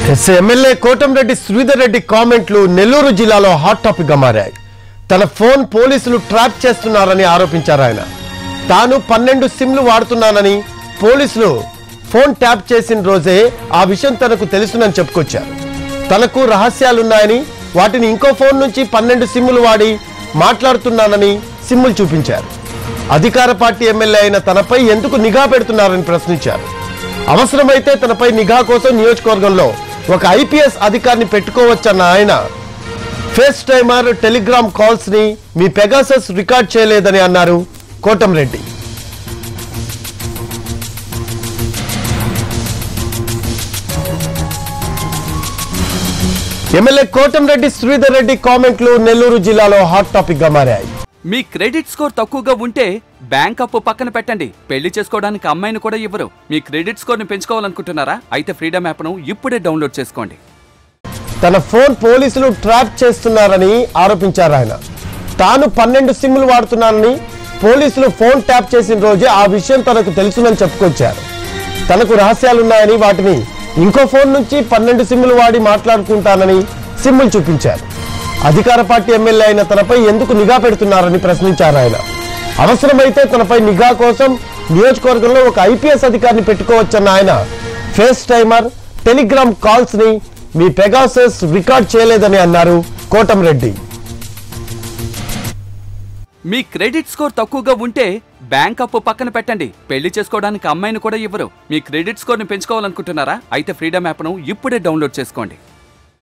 yes MLA Kotamreddy Sridhar Reddy కామెంట్లు నెల్లూరు జిల్లాలో hot topic గా మారాయి తన ఫోన్ పోలీసులు ట్రాప్ చేస్తున్నారని ఆరోపించారు ఆయన తాను పన్నెండు సిమ్లు వాడుతున్నానని పోలీసులు ఫోన్ ట్యాప్ చేసిన రోజే ఆ విషయం తనకు తెలుసునని చెప్పుకొచ్చారు తనకు రహస్యాలున్నాయని వాటిని ఇంకో ఫోన్ నుంచి పన్నెండు సిమ్ములు వాడి మాట్లాడుతున్నానని సిమ్ములు చూపించారు అధికార పార్టీ ఎమ్మెల్యే అయిన తనపై ఎందుకు నిఘా పెడుతున్నారని ప్రశ్నించారు అవసరమైతే తనపై నిఘా కోసం నియోజకవర్గంలో ఒక ఐపీఎస్ అధికారిని పెట్టుకోవచ్చన్న ఆయన ఫేస్ టైమర్ టెలిగ్రామ్ కాల్స్ ని మీ పెగాసస్ రికార్డ్ చేయలేదని అన్నారు కోటంరెడ్డి ఎమ్మెల్యే కోటంరెడ్డి శ్రీధర్ రెడ్డి కామెంట్లు నెల్లూరు జిల్లాలో హాట్ టాపిక్ గా మారాయి మీ క్రెడిట్ స్కోర్ తక్కువగా ఉంటే బ్యాంక్ అప్పు పక్కన పెట్టండి పెళ్లి చేసుకోవడానికి అమ్మాయిని కూడా ఇవ్వరు మీ క్రెడిట్ స్కోర్ ని పెంచుకోవాలనుకుంటున్నారా అయితే ఫ్రీడమ్ యాప్ ను ఇప్పుడే డౌన్లోడ్ చేసుకోండి తన ఫోన్ పోలీసులు ట్రాప్ చేస్తున్నారని ఆరోపించారు ఆయన తాను పన్నెండు సిమ్లు వాడుతున్నానని పోలీసులు ఫోన్ ట్యాప్ చేసిన రోజే ఆ విషయం తనకు తెలుసునని చెప్పుకొచ్చారు తనకు రహస్యాలున్నాయని వాటిని ఇంకో ఫోన్ నుంచి పన్నెండు సిమ్లు వాడి మాట్లాడుకుంటానని సిమ్ములు చూపించారు అధికార పార్టీ ఎమ్మెల్యే అయిన తనపై ఎందుకు నిఘా పెడుతున్నారని ప్రశ్నించారు ఆయన అవసరమైతే తనపై నిఘా కోసం నియోజకవర్గంలో ఒక ఐపీఎస్ అధికారిని పెట్టుకోవచ్చన్న ఆయన ఫేస్ టైమర్ టెలిగ్రామ్ కాల్స్ ని మీ పెగాసస్ రికార్డ్ చేయలేదని అన్నారు కోటంరెడ్డి మీ క్రెడిట్ స్కోర్ తక్కువగా ఉంటే బ్యాంక్ అప్పు పక్కన పెట్టండి పెళ్లి చేసుకోవడానికి అమ్మాయిని కూడా ఇవ్వరు మీ క్రెడిట్ స్కోర్ ని పెంచుకోవాలనుకుంటున్నారా అయితే ఫ్రీడమ్ యాప్ ను ఇప్పుడే డౌన్లోడ్ చేసుకోండి